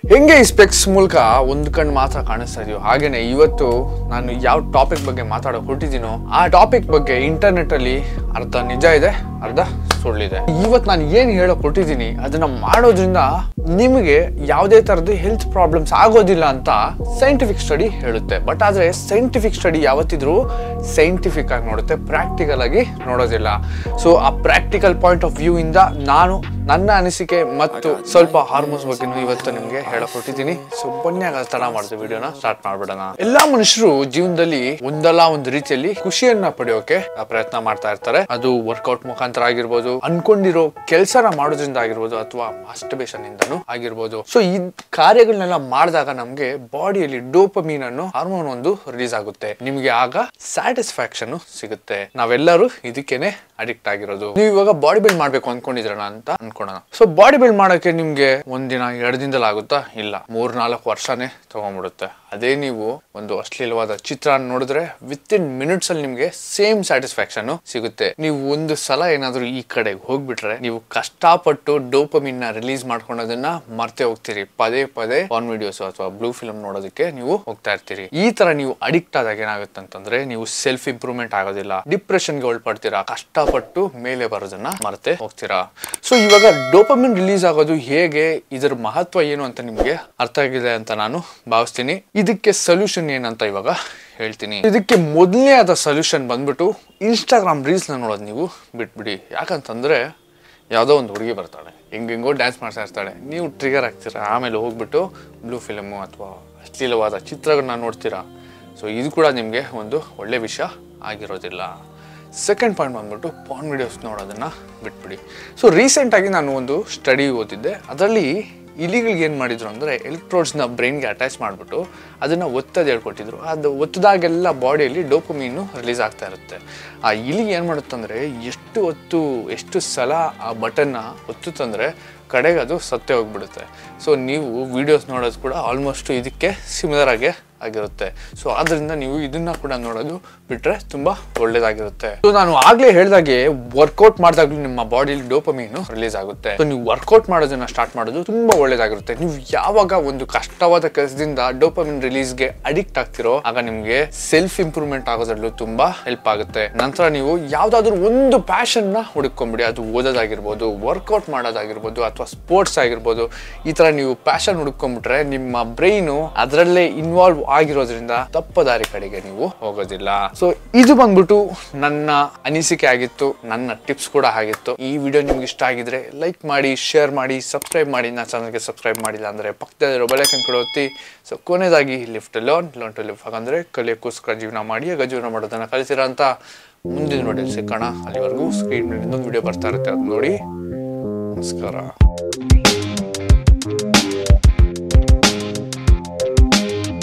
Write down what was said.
ಹೆಂಗೆ ಈ ಸ್ಪೆಕ್ಸ್ ಮೂಲಕ ಒಂದು ಕಣ್ಣು ಮಾತ್ರ ಕಾಣಿಸ್ತಾ ಇದೆಯೋ ಹಾಗೇನೆ ಇವತ್ತು ನಾನು ಯಾವ ಟಾಪಿಕ್ ಬಗ್ಗೆ ಮಾತಾಡೋಕೆ ಹೊರಟಿದ್ದೀನೋ ಆ ಟಾಪಿಕ್ ಬಗ್ಗೆ ಇಂಟರ್ನೆಟ್ ಅಲ್ಲಿ ಅರ್ಧ ನಿಜ ಇದೆ ಅರ್ಧ ಸುಳ್ಳಿದೆ ಇವತ್ತು ನಾನು ಏನು ಹೇಳೋಕೆ ಹೊರಟಿದ್ದೀನಿ ಅದನ್ನ ಮಾಡೋದ್ರಿಂದ ನಿಮಗೆ ಯಾವುದೇ ಥರದ ಹೆಲ್ತ್ ಪ್ರಾಬ್ಲಮ್ಸ್ ಆಗೋದಿಲ್ಲ ಅಂತ ಸೈಂಟಿಫಿಕ್ ಸ್ಟಡಿ ಹೇಳುತ್ತೆ ಬಟ್ ಆದರೆ ಸೈಂಟಿಫಿಕ್ ಸ್ಟಡಿ ಯಾವತ್ತಿದ್ರೂ ಸೈಂಟಿಫಿಕ್ ಆಗಿ ನೋಡುತ್ತೆ ಪ್ರಾಕ್ಟಿಕಲ್ ಆಗಿ ನೋಡೋದಿಲ್ಲ ಸೊ ಆ ಪ್ರಾಕ್ಟಿಕಲ್ ಪಾಯಿಂಟ್ ಆಫ್ ವ್ಯೂ ಇಂದ ನಾನು ನನ್ನ ಅನಿಸಿಕೆ ಮತ್ತು ಸ್ವಲ್ಪ ಹಾರ್ಮೋನ್ಸ್ ಬಗ್ಗೆ ಇವತ್ತು ನಿಮ್ಗೆ ಹೇಳಕ್ ಹೊರಟಿದ್ದೀನಿ ಸೊ ಬನ್ನಿ ಹಾಗಾದ್ರೆ ತಡ ಮಾಡಿದ ವಿಡಿಯೋನ ಸ್ಟಾರ್ಟ್ ಮಾಡ್ಬಿಡೋಣ ಎಲ್ಲಾ ಮನುಷ್ಯರು ಜೀವನದಲ್ಲಿ ಒಂದಲ್ಲ ಒಂದು ರೀತಿಯಲ್ಲಿ ಖುಷಿಯನ್ನ ಪಡೆಯೋಕೆ ಆ ಪ್ರಯತ್ನ ಮಾಡ್ತಾ ಇರ್ತಾರೆ ಅದು ವರ್ಕೌಟ್ ಮುಖಾಂತರ ಆಗಿರ್ಬೋದು ಅನ್ಕೊಂಡಿರೋ ಕೆಲಸನ ಮಾಡೋದ್ರಿಂದ ಆಗಿರ್ಬೋದು ಅಥವಾ ಮಾಸ್ಟರ್ಬೇಷನ್ ಇಂದನೂ ಆಗಿರ್ಬೋದು ಸೊ ಈ ಕಾರ್ಯಗಳನ್ನೆಲ್ಲ ಮಾಡಿದಾಗ ನಮ್ಗೆ ಬಾಡಿಯಲ್ಲಿ ಡೋಪಮೀನ್ ಅನ್ನೋ ಹಾರ್ಮೋನ್ ಒಂದು ರಿಲೀಸ್ ಆಗುತ್ತೆ ನಿಮ್ಗೆ ಆಗ ಸ್ಯಾಟಿಸ್ಫ್ಯಾಕ್ಷನ್ ಸಿಗುತ್ತೆ ನಾವೆಲ್ಲರೂ ಇದಕ್ಕೇನೆ ಅಡಿಕ್ಟ್ ಆಗಿರೋದು ನೀವು ಇವಾಗ ಬಾಡಿ ಬಿಲ್ಡ್ ಮಾಡ್ಬೇಕು ಅನ್ಕೊಂಡಿದ್ರಣ ಅಂತ ಅನ್ಕೊಳ್ಳೋಣ ಸೊ ಬಾಡಿ ಬಿಲ್ಡ್ ಮಾಡೋಕೆ ನಿಮ್ಗೆ ಒಂದಿನ ಎರಡು ದಿನದಲ್ಲಿ ಆಗುತ್ತಾ ಇಲ್ಲ ಮೂರ್ ನಾಲ್ಕು ವರ್ಷನೇ ತಗೊಂಡ್ಬಿಡುತ್ತೆ ಅದೇ ನೀವು ಒಂದು ಅಶ್ಲೀಲವಾದ ಚಿತ್ರ ನೋಡಿದ್ರೆ ವಿತ್ ಇನ್ ಮಿನಿಟ್ಸ್ ಅಲ್ಲಿ ನಿಮ್ಗೆ ಸೇಮ್ ಸ್ಯಾಟಿಸ್ಫ್ಯಾಕ್ಷನ್ ಸಿಗುತ್ತೆ ನೀವು ಒಂದು ಸಲ ಏನಾದ್ರೂ ಈ ಕಡೆಗೆ ಹೋಗ್ಬಿಟ್ರೆ ನೀವು ಕಷ್ಟಪಟ್ಟು ಡೋಪಮಿನ್ ನ ರಿಲೀಸ್ ಮಾಡ್ಕೊಂಡೋದನ್ನ ಮರ್ತೆ ಹೋಗ್ತೀರಿ ಪದೇ ಪದೇ ಆನ್ ವಿಡಿಯೋಸ್ ಅಥವಾ ಬ್ಲೂ ಫಿಲ್ಮ್ ನೋಡೋದಕ್ಕೆ ನೀವು ಹೋಗ್ತಾ ಇರ್ತೀರಿ ಈ ತರ ನೀವು ಅಡಿಕ್ಟ್ ಆದಾಗ ಏನಾಗುತ್ತೆ ಅಂತಂದ್ರೆ ನೀವು ಸೆಲ್ಫ್ ಇಂಪ್ರೂವ್ಮೆಂಟ್ ಆಗೋದಿಲ್ಲ ಡಿಪ್ರೆಷನ್ಗೆ ಒಳಪಡ್ತೀರಾ ಕಷ್ಟಪಟ್ಟು ಮೇಲೆ ಬರೋದನ್ನ ಮರ್ತೆ ಹೋಗ್ತೀರಾ ಸೊ ಇವಾಗ ಡೋಪಮಿನ್ ರಿಲೀಸ್ ಆಗೋದು ಹೇಗೆ ಇದರ ಮಹತ್ವ ಏನು ಅಂತ ನಿಮ್ಗೆ ಅರ್ಥ ಆಗಿದೆ ಅಂತ ನಾನು ಭಾವಿಸ್ತೀನಿ ಇದಕ್ಕೆ ಸೊಲ್ಯೂಷನ್ ಏನಂತ ಇವಾಗ ಹೇಳ್ತೀನಿ ಇದಕ್ಕೆ ಮೊದಲನೇ ಆದ ಸೊಲ್ಯೂಷನ್ ಬಂದ್ಬಿಟ್ಟು ಇನ್ಸ್ಟಾಗ್ರಾಮ್ ರೀಲ್ಸ್ ನ ನೋಡೋದು ನೀವು ಬಿಟ್ಬಿಡಿ ಯಾಕಂತಂದ್ರೆ ಯಾವುದೋ ಒಂದು ಹುಡುಗಿ ಬರ್ತಾಳೆ ಹೆಂಗೆಂಗೋ ಡ್ಯಾನ್ಸ್ ಮಾಡ್ತಾ ಇರ್ತಾಳೆ ನೀವು ಟ್ರಿಗರ್ ಆಗ್ತೀರಾ ಆಮೇಲೆ ಹೋಗ್ಬಿಟ್ಟು ಬ್ಲೂ ಫಿಲಮು ಅಥವಾ ಅಶ್ಲೀಲವಾದ ಚಿತ್ರಗಳನ್ನ ನೋಡ್ತೀರಾ ಸೊ ಇದು ಕೂಡ ನಿಮಗೆ ಒಂದು ಒಳ್ಳೆ ವಿಷಯ ಆಗಿರೋದಿಲ್ಲ ಸೆಕೆಂಡ್ ಪಾಯಿಂಟ್ ಬಂದ್ಬಿಟ್ಟು ಪಾನ್ ವಿಡಿಯೋಸ್ ನೋಡೋದನ್ನ ಬಿಟ್ಬಿಡಿ ಸೊ ರೀಸೆಂಟಾಗಿ ನಾನು ಒಂದು ಸ್ಟಡಿ ಓದಿದ್ದೆ ಅದರಲ್ಲಿ ಇಲಿಗಳಿಗೆ ಏನು ಮಾಡಿದ್ರು ಅಂದರೆ ಎಲೆಕ್ಟ್ರೋಡ್ಸ್ನ ಬ್ರೈನ್ಗೆ ಅಟ್ಯಾಚ್ ಮಾಡಿಬಿಟ್ಟು ಅದನ್ನು ಒತ್ತೋದು ಹೇಳ್ಕೊಟ್ಟಿದ್ರು ಅದು ಒತ್ತದಾಗೆಲ್ಲ ಬಾಡಿಯಲ್ಲಿ ಡೋಪಮೀನು ರಿಲೀಸ್ ಆಗ್ತಾ ಇರುತ್ತೆ ಆ ಇಲಿ ಏನು ಮಾಡುತ್ತಂದರೆ ಎಷ್ಟು ಹೊತ್ತು ಎಷ್ಟು ಸಲ ಆ ಬಟನ್ನ ಒತ್ತುತ್ತಂದರೆ ಕಡೆಗೆ ಅದು ಸತ್ತೇ ಹೋಗ್ಬಿಡುತ್ತೆ ಸೊ ನೀವು ವಿಡಿಯೋಸ್ ನೋಡೋದು ಕೂಡ ಆಲ್ಮೋಸ್ಟ್ ಇದಕ್ಕೆ ಸಿಮಿಲರ್ ಆಗಿ ಆಗಿರುತ್ತೆ ಸೊ ಆದ್ರಿಂದ ನೀವು ಇದನ್ನ ಕೂಡ ನೋಡೋದು ಬಿಟ್ರೆ ತುಂಬಾ ಒಳ್ಳೇದಾಗಿರುತ್ತೆ ಸೊ ನಾನು ಆಗ್ಲೇ ಹೇಳ್ದಾಗೆ ವರ್ಕೌಟ್ ಮಾಡಿದಾಗ್ಲೂ ನಿಮ್ಮ ಬಾಡಿಲಿ ಡೋಪಮೀನು ರಿಲೀಸ್ ಆಗುತ್ತೆ ಸೊ ನೀವು ವರ್ಕೌಟ್ ಮಾಡೋದನ್ನ ಸ್ಟಾರ್ಟ್ ಮಾಡೋದು ತುಂಬಾ ಒಳ್ಳೇದಾಗಿರುತ್ತೆ ನೀವು ಯಾವಾಗ ಒಂದು ಕಷ್ಟವಾದ ಕೆಲಸದಿಂದ ಡೋಪಮಿನ್ ರಿಲೀಸ್ಗೆ ಅಡಿಕ್ಟ್ ಆಗ್ತಿರೋ ಆಗ ನಿಮ್ಗೆ ಸೆಲ್ಫ್ ಇಂಪ್ರೂವ್ಮೆಂಟ್ ಆಗೋದ್ರಲ್ಲೂ ತುಂಬಾ ಹೆಲ್ಪ್ ಆಗುತ್ತೆ ನಂತರ ನೀವು ಯಾವ್ದಾದ್ರು ಒಂದು ಪ್ಯಾಷನ್ ನ ಹುಡುಕೊಂಬಿಡಿ ಅದು ಓದೋದಾಗಿರ್ಬೋದು ವರ್ಕೌಟ್ ಮಾಡೋದಾಗಿರ್ಬೋದು ಅಥವಾ ಸ್ಪೋರ್ಟ್ಸ್ ಆಗಿರ್ಬೋದು ಈ ತರ ನೀವು ಪ್ಯಾಷನ್ ಹುಡುಕೊಂಡ್ಬಿಟ್ರೆ ನಿಮ್ಮ ಬ್ರೈನು ಅದರಲ್ಲೇ ಇನ್ವಾಲ್ವ್ ಆಗಿರೋದ್ರಿಂದ ತಪ್ಪ ದಾರಿ ಕಡೆಗೆ ನೀವು ಹೋಗೋದಿಲ್ಲ ಸೊ ಇದು ಬಂದ್ಬಿಟ್ಟು ನನ್ನ ಅನಿಸಿಕೆ ಆಗಿತ್ತು ನನ್ನ ಟಿಪ್ಸ್ ಕೂಡ ಆಗಿತ್ತು ಈ ವಿಡಿಯೋ ನಿಮ್ಗೆ ಇಷ್ಟ ಆಗಿದ್ರೆ ಲೈಕ್ ಮಾಡಿ ಶೇರ್ ಮಾಡಿ ಸಬ್ಸ್ಕ್ರೈಬ್ ಮಾಡಿ ನನ್ನ ಚಾನಲ್ಗೆ ಸಬ್ಸ್ಕ್ರೈಬ್ ಮಾಡಿಲ್ಲ ಅಂದ್ರೆ ಪಕ್ಕದಲ್ಲಿರೋ ಬೆಲೈಕನ್ ಕೂಡ ಒತ್ತಿ ಸೊ ಕೊನೆಯದಾಗಿ lifelong long to life ಹಾಗಂದ್ರೆ ಕಲಿಯೋಕ್ಕೋಸ್ಕರ ಜೀವನ ಮಾಡಿ ಆಗ ಜೀವನ ಮಾಡೋದನ್ನ ಕಲಿತೀರಾ ಅಂತ ಮುಂದಿನ ನೋಡಿಲ್ ಸಿಕ್ಕೋಣ ಅಲ್ಲಿವರೆಗೂ ಸ್ಕ್ರೀನ್ ಇನ್ನೊಂದು ವಿಡಿಯೋ ಬರ್ತಾ ಇರುತ್ತೆ ಅದು ನೋಡಿ ನಮಸ್ಕಾರ